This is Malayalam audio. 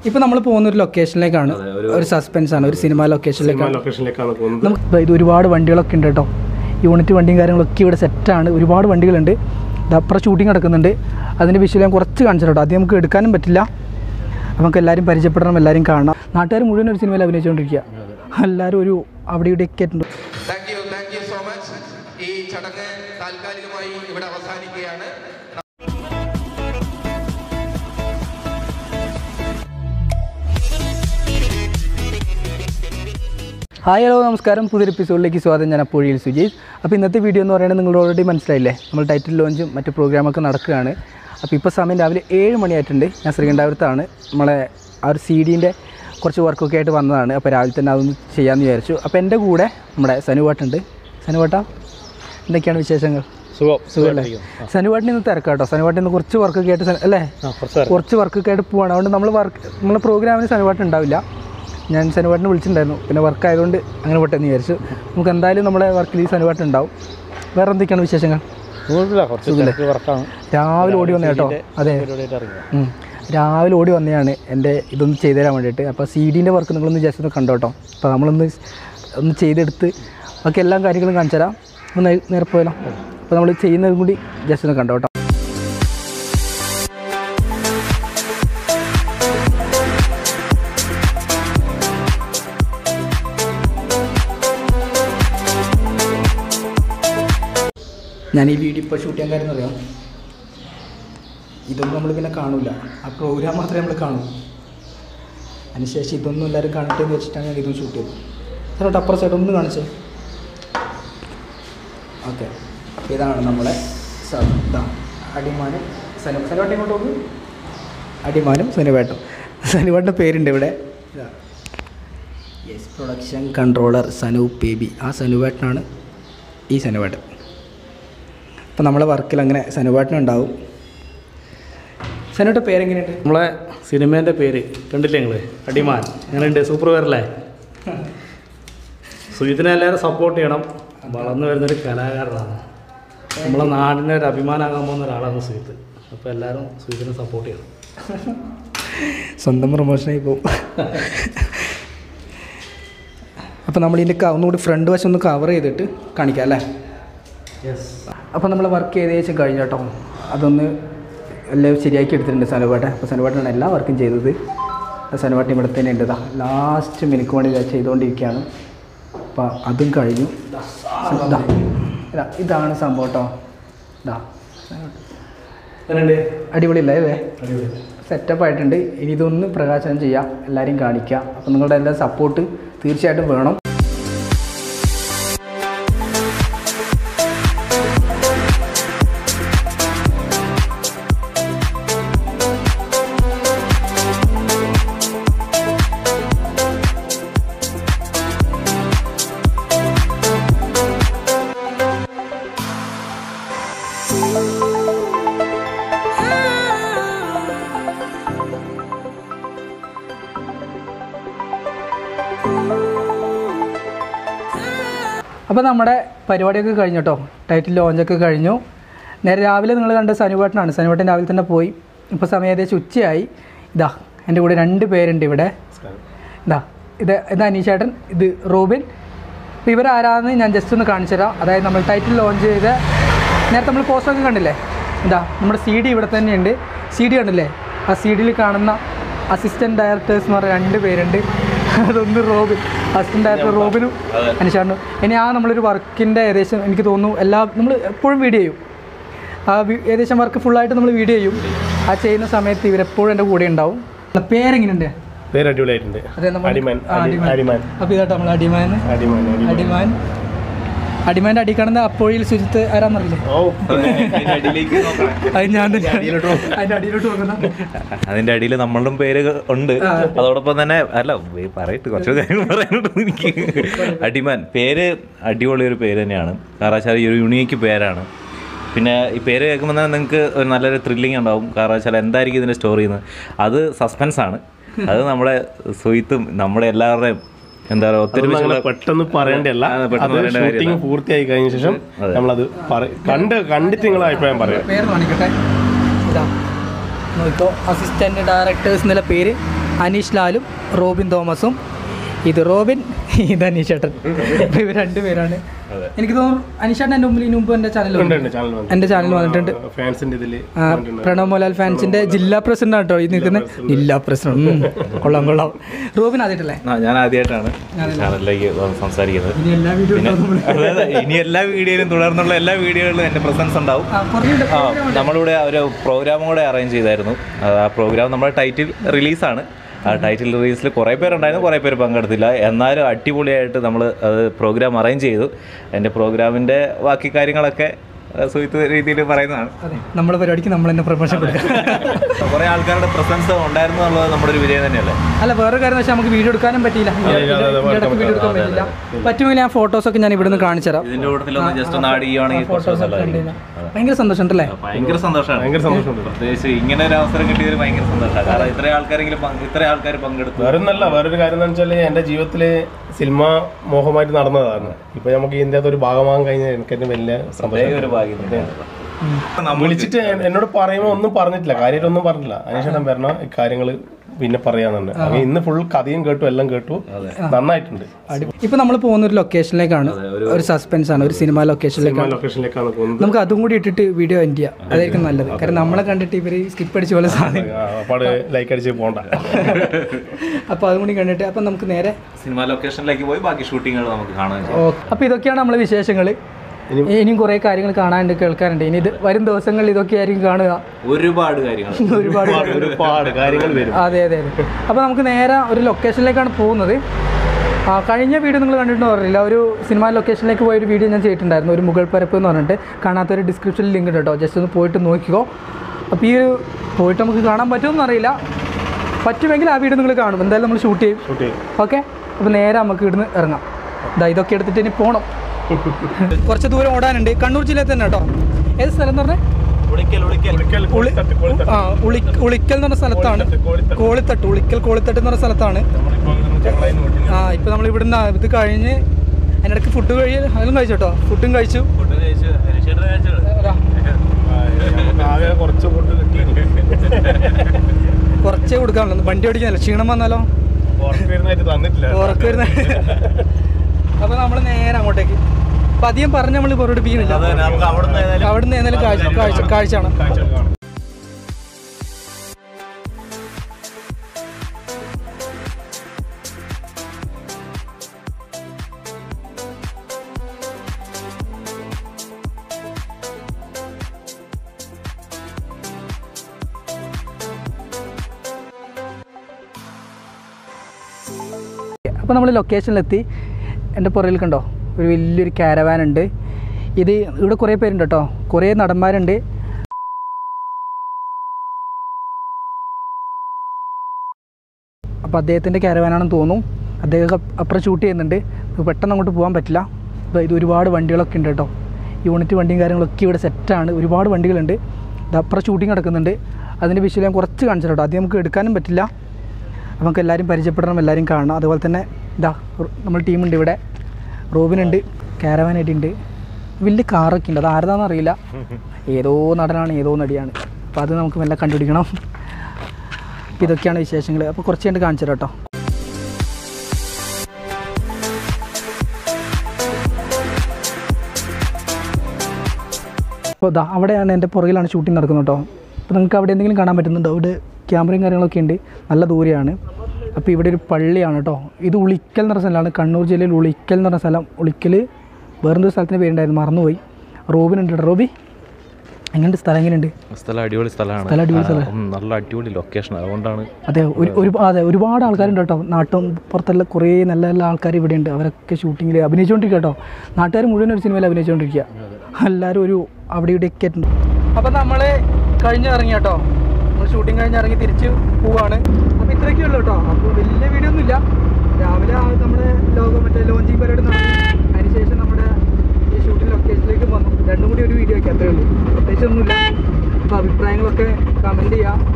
ഇപ്പൊ നമ്മൾ പോകുന്ന ഒരു ലൊക്കേഷനിലേക്കാണ് ഒരു സസ്പെൻസ് ആണ് ഒരു സിനിമ ലൊക്കേഷനിലേക്കാണ് ലൊക്കേഷനിലേക്കാണ് പോകുന്നത് നമുക്ക് ഇത് ഒരുപാട് വണ്ടികളൊക്കെ ഉണ്ട് കേട്ടോ യൂണിറ്റ് വണ്ടിയും കാര്യങ്ങളൊക്കെ ഇവിടെ സെറ്റാണ് ഒരുപാട് വണ്ടികളുണ്ട് ഇത് അപ്പുറം ഷൂട്ടിംഗ് നടക്കുന്നുണ്ട് അതിൻ്റെ വിഷയം ഞാൻ കുറച്ച് കാണിച്ചു കേട്ടോ ആദ്യം നമുക്ക് എടുക്കാനും പറ്റില്ല അപ്പോൾ നമുക്ക് എല്ലാവരും പരിചയപ്പെടണം എല്ലാവരും കാണണം നാട്ടുകാർ മുഴുവൻ ഒരു സിനിമയിൽ അഭിനയിച്ചുകൊണ്ടിരിക്കുക എല്ലാവരും ഒരു അവിടെ ഇവിടെയൊക്കെ ആയിട്ടുണ്ട് thank you thank you so much ഈ ചടങ്ങ് താൽക്കാലികമായി ഇവിടെ അവസാനിക്കുകയാണ് ഹായ് ഹലോ നമസ്കാരം പുതിയൊരു എപ്പിസോഡിലേക്ക് സ്വാഗതം ഞാൻ അപ്പോഴിയിൽ സുജീഷ് അപ്പോൾ ഇന്നത്തെ വീഡിയോ എന്ന് പറയുന്നത് നിങ്ങൾ ഓൾറെഡി മനസ്സിലായില്ലേ നമ്മൾ ടൈറ്റിൽ ലോഞ്ചും മറ്റു പ്രോഗ്രാമൊക്കെ നടക്കുകയാണ് അപ്പോൾ ഇപ്പോൾ സമയം രാവിലെ ഏഴ് മണിയായിട്ടുണ്ട് ഞാൻ ശ്രീകണ്ഠാപുരത്താണ് നമ്മളെ ആ ഒരു സി ഡീൻ്റെ കുറച്ച് വർക്കൊക്കെ ആയിട്ട് വന്നതാണ് അപ്പോൾ രാവിലെ തന്നെ അതൊന്ന് ചെയ്യാമെന്ന് വിചാരിച്ചു അപ്പോൾ എൻ്റെ കൂടെ നമ്മുടെ സനുവാട്ടുണ്ട് സനുവാട്ട എന്തൊക്കെയാണ് വിശേഷങ്ങൾ സുഖം സുഖമല്ലേ സനുവാട്ടിന് ഇന്ന് തിരക്കാം കേട്ടോ സനുവാട്ടിന് ഇന്ന് കുറച്ച് വർക്കൊക്കെ ആയിട്ട് സന- അല്ലേ കുറച്ച് വർക്കൊക്കെ ആയിട്ട് പോവാണ് അതുകൊണ്ട് നമ്മൾ വർക്ക് നമ്മളെ പ്രോഗ്രാമിന് സനുവാട്ട് ഉണ്ടാവില്ല ഞാൻ സനുവാട്ടിനെ വിളിച്ചിട്ടുണ്ടായിരുന്നു പിന്നെ വർക്ക് ആയതുകൊണ്ട് അങ്ങനെ പെട്ടെന്ന് വിചാരിച്ചു നമുക്ക് എന്തായാലും നമ്മുടെ വർക്കിൽ ഈ സനുവാട്ട് ഉണ്ടാവും വേറെ എന്തൊക്കെയാണ് വിശേഷങ്ങൾ വർക്കാണ് രാവിലെ ഓടി വന്ന കേട്ടോ അതെ ഉം. രാവിലെ ഓടി വന്നതാണ് എൻ്റെ ഇതൊന്ന് ചെയ്തു തരാൻ വേണ്ടിയിട്ട് അപ്പോൾ സി ഡീൻ്റെ വർക്ക് നിങ്ങളൊന്ന് ജസ്റ്റ് ഒന്ന് കണ്ടോ കേട്ടോ അപ്പോൾ നമ്മളൊന്ന് ഒന്ന് ചെയ്തെടുത്ത് ബാക്കി എല്ലാ കാര്യങ്ങളും കാണിച്ചു തരാം ഒന്ന് നേ- നേരെ പോയാലോ അപ്പോൾ നമ്മൾ ചെയ്യുന്നതും കൂടി ജസ്റ്റ് ഒന്ന് കണ്ടോ കേട്ടോ ഞാൻ ഈ വീഡിയോ ഇപ്പോൾ ഷൂട്ട് ചെയ്യാൻ കാര്യം അറിയാം ഇതൊന്നും നമ്മൾ പിന്നെ കാണൂല ആ പ്രോഗ്രാം മാത്രമേ നമ്മൾ കാണൂ അതിനുശേഷം ഇതൊന്നും എല്ലാവരും കാണട്ടെ എന്ന് വെച്ചിട്ടാണ് ഞാൻ ഇതും ഷൂട്ട് ചെയ്തത് സാറോട്ട് അപ്പുറം സൈഡ് ഒന്ന് കാണിച്ചേ ഓക്കെ ഇതാണ് നമ്മളെ സ- ഇതാ അടിമാനും സനു സനുവേട്ടൻ ഇങ്ങോട്ട് നോക്ക് അടിമാനും സനുവേട്ടും സനുവേട്ടൻ്റെ പേരുണ്ട് ഇവിടെ ഇതാ yes production controller Sanu Baby ആ സനുവേട്ടനാണ് ഈ സനുവേട്ടൻ അപ്പോൾ നമ്മളെ വർക്കിൽ അങ്ങനെ സനുവേട്ടനുണ്ടാവും സനുവേട്ട പേരെങ്ങനെയുണ്ട് നമ്മളെ സിനിമേൻ്റെ പേര് കണ്ടില്ലേ നിങ്ങൾ അടിമാൻ എങ്ങനെയുണ്ട് സൂപ്പർ പേരല്ലേ സുജിത്തിനെ എല്ലാവരും സപ്പോർട്ട് ചെയ്യണം വളർന്നു വരുന്നൊരു കലാകാരനാണ് നമ്മളെ നാടിൻ്റെ ഒരു അഭിമാനമാകാൻ പോകുന്ന ഒരാളാണ് സുജിത്ത് അപ്പോൾ എല്ലാവരും സുജിത്തിനെ സപ്പോർട്ട് ചെയ്യണം സ്വന്തം പ്രൊമോഷനായി പോകും അപ്പോൾ നമ്മൾ ഇതിൻ്റെ ഒന്നുകൂടി ഫ്രണ്ട് വശം ഒന്ന് കവർ ചെയ്തിട്ട് കാണിക്കാം അല്ലേ യെസ് അപ്പോൾ നമ്മൾ വർക്ക് ഏകദേശം കഴിഞ്ഞു കേട്ടോ അതൊന്ന് എല്ലാം ശരിയാക്കി എടുത്തിട്ടുണ്ട് സനുവേട്ടൻ അപ്പോൾ സനുവേട്ടനാണ് എല്ലാ വർക്കും ചെയ്തത് സനുവേട്ടൻ ഇവിടെ തന്നെ ഉണ്ട് ഇതാ ലാസ്റ്റ് മിനിക്ക് വേണ്ടി ഇതാ ചെയ്തുകൊണ്ടിരിക്കുകയാണ് അപ്പോൾ അതും കഴിഞ്ഞു ഇതാ ഇതാ ഇതാണ് സംഭവം കേട്ടോ ഇതാ എങ്ങനെയുണ്ട് അടിപൊളിയല്ലേ ഇവേ അടിപൊളി സെറ്റപ്പ് ആയിട്ടുണ്ട് ഇനി ഇതൊന്ന് പ്രകാശനം ചെയ്യാം എല്ലാവരെയും കാണിക്കുക അപ്പോൾ നിങ്ങളുടെ എല്ലാ സപ്പോർട്ട് തീർച്ചയായിട്ടും വേണം അപ്പോൾ നമ്മുടെ പരിപാടിയൊക്കെ കഴിഞ്ഞു കേട്ടോ ടൈറ്റിൽ ലോഞ്ചൊക്കെ കഴിഞ്ഞു നേരെ രാവിലെ നിങ്ങൾ കണ്ട സനുവേട്ടനാണ് സനുവേട്ടൻ രാവിലെ തന്നെ പോയി ഇപ്പോൾ സമയം ഏകദേശം ഉച്ചയായി ഇതാ എൻ്റെ കൂടെ രണ്ട് പേരുണ്ട് ഇവിടെ ഇതാ ഇത് ഇത് അനീഷേട്ടൻ ഇത് റോബിൻ അപ്പോൾ ഇവരാരാന്ന് ഞാൻ ജസ്റ്റ് ഒന്ന് കാണിച്ചു തരാം അതായത് നമ്മൾ ടൈറ്റിൽ ലോഞ്ച് ചെയ്ത് നേരത്തെ നമ്മൾ പോസ്റ്ററൊക്കെ കണ്ടില്ലേ ഇതാ നമ്മുടെ സി ഡി ഇവിടെ തന്നെയുണ്ട് സി ഡി കണ്ടില്ലേ ആ സി ഡിയിൽ കാണുന്ന അസിസ്റ്റൻറ്റ് ഡയറക്ടേഴ്സ് എന്ന് പറഞ്ഞ രണ്ട് പേരുണ്ട് അതൊന്ന് റോബിൻ അസിസ്റ്റൻറ്റ് ഡയറക്ടർ റോബിനും അനീഷേട്ടനും ഇനി ആ നമ്മളൊരു വർക്കിൻ്റെ ഏകദേശം എനിക്ക് തോന്നുന്നു എല്ലാ നമ്മൾ എപ്പോഴും വീഡിയോ ചെയ്യും ആ വി- ഏകദേശം വർക്ക് ഫുള്ളായിട്ട് നമ്മൾ വീഡിയോ ചെയ്യും ആ ചെയ്യുന്ന സമയത്ത് ഇവരെപ്പോഴും എൻ്റെ കൂടെ ഉണ്ടാവും പേരെങ്ങനെയുണ്ട് പേര് അടിപൊളിയായിട്ടുണ്ട് അതെ നമ്മൾ അടിമാൻ ആ, അടി- അടിമാൻ അപ്പോൾ ഇതാട്ടോ നമ്മൾ അടിമാൻ അടിമാൻ അടിമാൻ. അടിമാൻ അടിമാൻ്റെ അടിക്കണത് അപ്പോഴിൽ സുജിത്ത് ആരാന്നറിയില്ലേ ഓ അത് ഞാൻ തന്നെ അതിൻ്റെ അടിയിലോട്ട് നോക്കുന്ന അതിന്റെ അടിയിൽ നമ്മളും പേര് ഉണ്ട് ആ. അതോടൊപ്പം തന്നെ അല്ല വേ- പറയട്ടെ കുറച്ച് കാര്യങ്ങൾ പറയാനുണ്ട് എനിക്ക് അടിമാൻ പേര് അടിപൊളി ഒരു പേര് തന്നെയാണ് കാരണം വെച്ചാൽ ഈ ഒരു യുണീക്ക് പേരാണ് പിന്നെ ഈ പേര് കേൾക്കുമ്പോൾ തന്നെ നിങ്ങൾക്ക് ഒരു നല്ലൊരു ത്രില്ലിംഗ് ഉണ്ടാവും കാരണം വെച്ചാൽ എന്തായിരിക്കും ഇതിൻ്റെ സ്റ്റോറി എന്ന് അത് സസ്പെൻസ് ആണ് അത് നമ്മുടെ സുഹിത്തും നമ്മുടെ എല്ലാവരുടെയും എന്താ പറയുക അത് ഒത്തിരി അങ്ങനെ പെട്ടെന്ന് പറയേണ്ടല്ല ആ, പെട്ടെന്ന് അത് പറയേണ്ട ഷൂട്ടിംഗ് കാര്യമല്ല. പൂർത്തിയായി കഴിഞ്ഞ ശേഷം അതെ. നമ്മളത് പറ- കണ്ട് കണ്ടിട്ട് നിങ്ങളെ അഭിപ്രായം പറയാം പേര് കാണിക്കട്ടെ ഇതാ നോക്കോ അസിസ്റ്റൻറ്റ് ഡയറക്ടേഴ്സ് എന്നുള്ള പേര് അനീഷ് ലാലും റോബിൻ തോമസും ഇത് റോബിൻ ഇത് അനീഷ് ചേട്ടൻ അപ്പോൾ ഇവർ രണ്ടുപേരാണ് എനിക്ക് തോന്നുന്നു അനീഷ് ചേട്ടൻ എൻ്റെ മുമ്പിൽ ഇതിന് മുമ്പ് എൻ്റെ ചാനൽ ചാനൽ വന്നു എൻ്റെ ചാനൽ വന്നിട്ടുണ്ട് ഫാൻസിന്റെ ഇതില് ആ, പ്രണവ് മോലാൽ ഫാൻസിന്റെ ജില്ലാ പ്രസിഡന്റ് കേട്ടോ ഈ നിൽക്കുന്ന ജില്ലാ പ്രസിഡന്റ് ഉം, കൊള്ളാം കൊള്ളാം റോബിൻ ആദ്യമായിട്ടല്ലേ ആ, ഞാൻ ആദ്യമായിട്ടാണ് ചാനലിലേക്ക് വന്ന് സംസാരിക്കുന്നത് ഇനി എല്ലാ വീഡിയോ അതെ, അതെ. ഇനി എല്ലാ വീഡിയോയിലും തുടർന്നുള്ള എല്ലാ വീഡിയോകളിലും എൻ്റെ പ്രസൻസ് ഉണ്ടാവും ആ നമ്മളിവിടെ ഒരു പ്രോഗ്രാമും കൂടെ അറേഞ്ച് ചെയ്തായിരുന്നു അത് ആ പ്രോഗ്രാം നമ്മുടെ ടൈറ്റിൽ റിലീസാണ് ആ ടൈറ്റിൽ റിലീസിൽ കുറേ പേരുണ്ടായിരുന്നു കുറേ പേര് പങ്കെടുത്തില്ല എന്നാലും അടിപൊളിയായിട്ട് നമ്മൾ അത് പ്രോഗ്രാം അറേഞ്ച് ചെയ്തു എൻ്റെ പ്രോഗ്രാമിൻ്റെ ബാക്കി കാര്യങ്ങളൊക്കെ ആ, സുഹിത്ത് രീതിയിൽ പറയുന്നതാണ് അതെ നമ്മുടെ പരിപാടിക്ക് നമ്മൾ തന്നെ പ്രൊമോഷൻ കൊടുക്കാം കുറേ ആൾക്കാരുടെ പ്രസൻസ് ഉണ്ടായിരുന്നു എന്നുള്ളത് നമ്മുടെ ഒരു വിജയം തന്നെയല്ലേ അല്ല വേറെ കാര്യം വെച്ചാൽ നമുക്ക് വീഡിയോ എടുക്കാനും പറ്റിയില്ല ഇടയ്ക്ക് വീഡിയോ എടുക്കാൻ പറ്റില്ല പറ്റുമെങ്കിൽ ഞാൻ ഫോട്ടോസൊക്കെ ഞാൻ ഇവിടുന്ന് കാണിച്ചു തരാം ഇതിൻ്റെ കൂട്ടത്തിലൊന്ന് ജസ്റ്റ് ഒന്ന് ആഡ് ചെയ്യുവാണെങ്കിൽ കുറച്ച് നല്ലതായിരിക്കും ഭയങ്കര സന്തോഷം ഉണ്ടല്ലേ ഭയങ്കര സന്തോഷമാണ് ഭയങ്കര സന്തോഷമുണ്ട് പ്രത്യേകിച്ച് ഇങ്ങനെ ഒരു അവസരം കിട്ടിയതിൽ ഭയങ്കര സന്തോഷമാണ് കാരണം ഇത്രയും ആൾക്കാരെങ്കിലും പങ്ക്- ഇത്രയും ആൾക്കാർ പങ്കെടുത്തു വേറെ ഒന്നല്ല വേറൊരു കാര്യം എന്ന് വെച്ചാൽ എന്റെ ജീവിതത്തില് സിനിമ മോഹമായിട്ട് നടന്നതാണ് ഇപ്പൊ നമുക്ക് ഇതിന്റെ അകത്ത് ഒരു ഭാഗമാകാൻ കഴിഞ്ഞ എനിക്ക് ഏറ്റവും വലിയ സന്തോഷം ഒരു ഭാഗ്യം തന്നെയാണ് നമ്മൾ വിളിച്ചിട്ട് എ- എന്നോട് പറയുമ്പോൾ ഒന്നും പറഞ്ഞിട്ടില്ല കാര്യമായിട്ടൊന്നും പറഞ്ഞില്ല അതിനുശേഷം വരണ ഈ കാര്യങ്ങൾ പിന്നെ പറയാന്നുണ്ട് അങ്ങനെ ഇന്ന് ഫുൾ കഥയും കേട്ടു എല്ലാം കേട്ടു നന്നായിട്ടുണ്ട് ഇപ്പൊ നമ്മൾ പോകുന്ന ഒരു ലൊക്കേഷനിലേക്കാണ് ഒരു സസ്പെൻസ് ആണ് ഒരു സിനിമ ലൊക്കേഷനിലേക്കാണ് ലൊക്കേഷനിലേക്കാണ് പോകുന്നത് നമുക്ക് അതും കൂടി ഇട്ടിട്ട് വീഡിയോ എൻഡ് ചെയ്യാം അതായിരിക്കും നല്ലത് കാരണം നമ്മളെ കണ്ടിട്ട് ഇവര് സ്കിപ്പ് അടിച്ച പോലെ സാധനം ആ, അപ്പാട് ലൈക്ക് അടിച്ച് പോണ്ട അപ്പോൾ അതും കൂടി കണ്ടിട്ട് അപ്പം നമുക്ക് നേരെ സിനിമ ലൊക്കേഷനിലേക്ക് പോയി ബാക്കി ഷൂട്ടിങ്ങുകൾ നമുക്ക് കാണാൻ ഓ അപ്പോൾ ഇതൊക്കെയാണ് നമ്മളെ വിശേഷങ്ങൾ ഇനിയും കുറേ കാര്യങ്ങൾ കാണാനുണ്ട് കേൾക്കാനുണ്ട് ഇനി ഇത് വരും ദിവസങ്ങളിൽ ഇതൊക്കെ ആയിരിക്കും കാണുക ഒരുപാട് കാര്യങ്ങൾ ഒരുപാട് ഒരുപാട് കാര്യങ്ങൾ വരും അതെ അതെ അതെ അപ്പോൾ നമുക്ക് നേരെ ഒരു ലൊക്കേഷനിലേക്കാണ് പോകുന്നത് ആ കഴിഞ്ഞ വീഡിയോ നിങ്ങൾ കണ്ടിട്ടുണ്ടോ അറിയില്ല ഒരു സിനിമ ലൊക്കേഷനിലേക്ക് പോയ ഒരു വീഡിയോ ഞാൻ ചെയ്തിട്ടുണ്ടായിരുന്നു ഒരു മുഗൾ പരപ്പ് എന്ന് പറഞ്ഞിട്ട് കാണാത്തൊരു ഡിസ്ക്രിപ്ഷനിൽ ലിങ്ക് ഉണ്ട് കേട്ടോ ജസ്റ്റ് ഒന്ന് പോയിട്ട് നോക്കിക്കോ അപ്പോൾ ഈ ഒരു പോയിട്ട് നമുക്ക് കാണാൻ പറ്റുമെന്ന് അറിയില്ല പറ്റുമെങ്കിൽ ആ വീഡിയോ നിങ്ങൾ കാണും എന്തായാലും നമ്മൾ ഷൂട്ട് ചെയ്യും ഷൂട്ട് ചെയ്യും ഓക്കെ അപ്പോൾ നേരെ നമുക്ക് ഇവിടുന്ന് ഇറങ്ങാം ഇതാ ഇതൊക്കെ എടുത്തിട്ട് ഇനി പോകണം കുറച്ച് ദൂരം ഓടാനുണ്ട് കണ്ണൂർ ജില്ലയിൽ തന്നെ കേട്ടോ ഏത് സ്ഥലം എന്ന് പറഞ്ഞാൽ ഉളിക്കൽ, ഉളി കോളിത്തട്ട്, കോളിത്തട്ട്. ആ ഉളി ഉളിക്കൽ എന്ന് പറഞ്ഞ സ്ഥലത്താണ് കോളിത്തട്ട്. കോളിത്തട്ട് ഉളിക്കൽ കോളിത്തട്ട് എന്ന് പറഞ്ഞ സ്ഥലത്താണ് നമ്മളിപ്പോ ഇങ്ങനെ ചെങ്ങളായിന്ന് വീട്ടിൽ ആ ഇപ്പം നമ്മൾ ഇവിടുന്ന് ഇത് കഴിഞ്ഞ് അതിനിടയ്ക്ക് ഫുഡ് കഴിയ അതും കഴിച്ചു കേട്ടോ ഫുഡും കഴിച്ചു അതാ, നമുക്ക് ആകെ കുറച്ച് ഫുഡ് കിട്ടി കുറച്ചേ കൊടുക്കാനുള്ളൂ വണ്ടി ഓടിക്കാനല്ലോ ക്ഷീണം വന്നാലോ ഉറപ്പ് വരുന്നതായിട്ട് തന്നിട്ടില്ല ഉറക്കം വരുന്ന അപ്പോൾ നമ്മൾ നേരെ അങ്ങോട്ടേക്ക് അപ്പം അധികം പറഞ്ഞ് നമ്മൾ പുറപ്പെടുപ്പിക്കുന്നില്ല നമുക്ക് അവിടെ നിന്ന് ഏതായാലും അവിടുന്ന് ഏതായാലും കാഴ്ച കാഴ്ച കാഴ്ചയാണ് കാഴ്ചകൾ കാണാം അപ്പോൾ നമ്മൾ ലൊക്കേഷനിലെത്തി എൻ്റെ പുറകിൽ കണ്ടോ ഒരു വലിയൊരു കാരവാൻ ഉണ്ട് ഇത് ഇവിടെ കുറേ പേരുണ്ട് കേട്ടോ കുറേ നടന്മാരുണ്ട് അപ്പോൾ അദ്ദേഹത്തിൻ്റെ കാരവാനാണെന്ന് തോന്നുന്നു അദ്ദേഹം അപ്പ് അപ്പുറം ഷൂട്ട് ചെയ്യുന്നുണ്ട് അപ്പോൾ പെട്ടെന്ന് അങ്ങോട്ട് പോകാൻ പറ്റില്ല അപ്പോൾ ഇത് ഒരുപാട് വണ്ടികളൊക്കെ ഉണ്ട് കേട്ടോ യൂണിറ്റ് വണ്ടിയും കാര്യങ്ങളൊക്കെ ഇവിടെ സെറ്റാണ് ഒരുപാട് വണ്ടികളുണ്ട് ഇത് അപ്പുറം ഷൂട്ടിംഗ് നടക്കുന്നുണ്ട് അതിൻ്റെ വിഷയം ഞാൻ കുറച്ച് കാണിച്ചു കേട്ടോ അത് നമുക്ക് എടുക്കാനും പറ്റില്ല അപ്പോൾ നമുക്ക് എല്ലാവരും പരിചയപ്പെടണം എല്ലാവരും കാണണം അതുപോലെ തന്നെ ഇതാ റോ- നമ്മൾ ടീമുണ്ട് ഇവിടെ റോബിനുണ്ട് കാരവാനായിട്ട് ഉണ്ട് വലിയ കാറൊക്കെ ഉണ്ട് അത് ആരതാണെന്ന് അറിയില്ല ഏതോ നടനാണ് ഏതോ നടിയാണ് അപ്പോൾ അത് നമുക്ക് മെല്ലെ കണ്ടുപിടിക്കണം അപ്പോൾ ഇതൊക്കെയാണ് വിശേഷങ്ങൾ അപ്പോൾ കുറച്ച് കണ്ട് കാണിച്ചു തരാം കേട്ടോ അപ്പോൾ ഇതാ അവിടെയാണ് എൻ്റെ പുറകിലാണ് ഷൂട്ടിംഗ് നടക്കുന്നത് കേട്ടോ അപ്പോൾ നിങ്ങൾക്ക് അവിടെ എന്തെങ്കിലും കാണാൻ പറ്റുന്നുണ്ടോ അവിടെ ക്യാമറയും കാര്യങ്ങളൊക്കെ ഉണ്ട് നല്ല ദൂരെയാണ് അപ്പോൾ ഇവിടെ ഒരു പള്ളിയാണ് കേട്ടോ ഇത് ഉളിക്കൽ എന്ന് പറഞ്ഞ സ്ഥലമാണ് കണ്ണൂർ ജില്ലയിൽ ഉളിക്കൽ എന്ന് പറഞ്ഞ സ്ഥലം ഉളിക്കൽ വേറെന്തൊരു സ്ഥലത്തിൻ്റെ പേരുണ്ടായിരുന്നു മറന്നുപോയി റോബിനുണ്ട് കേട്ടോ റോബി എങ്ങനെയുണ്ട് സ്ഥലം എങ്ങനെയുണ്ട് സ്ഥലം അടിപൊളി സ്ഥലമാണ് സ്ഥലം അടിപൊളി സ്ഥലം. ആ, ഉം, നല്ല അടിപൊളി ലൊക്കേഷൻ അതുകൊണ്ടാണ് അതെ ഒരു ഒരു അതെ ഒരുപാട് ആൾക്കാരുണ്ട് കേട്ടോ നാട്ടും പുറത്തുള്ള കുറേ നല്ല നല്ല ആൾക്കാർ ഇവിടെയുണ്ട് അവരൊക്കെ ഷൂട്ടിങ്ങിൽ അഭിനയിച്ചുകൊണ്ടിരിക്കുക കേട്ടോ നാട്ടുകാർ മുഴുവൻ ഒരു സിനിമയിൽ അഭിനയിച്ചുകൊണ്ടിരിക്കുക എല്ലാവരും ഒരു അവിടെ ഇവിടെയൊക്കെ ആയിട്ടുണ്ട് അപ്പം നമ്മൾ കഴിഞ്ഞ് ഇറങ്ങി കേട്ടോ നമ്മൾ ഷൂട്ടിംഗ് കഴിഞ്ഞ് ഇറങ്ങി തിരിച്ച് പോവാണ് അപ്പോൾ ഇത്രയൊക്കെ ഉള്ളൂ കേട്ടോ അപ്പോൾ വലിയ വീഡിയോ ഒന്നുമില്ല രാവിലെ ആ നമ്മുടെ ലോകം മറ്റേ ലോഞ്ചിങ് പരിപാടി നടന്നു അതിനുശേഷം നമ്മുടെ ഈ ഷൂട്ടിംഗ് ലൊക്കേഷനിലേക്ക് വന്നു രണ്ടും കൂടി ഒരു വീഡിയോ ഒക്കെ അത്രേ ഉള്ളൂ പ്രത്യേകിച്ച് ഒന്നുമില്ല അപ്പോൾ അഭിപ്രായങ്ങളൊക്കെ കമൻറ്റ് ചെയ്യുക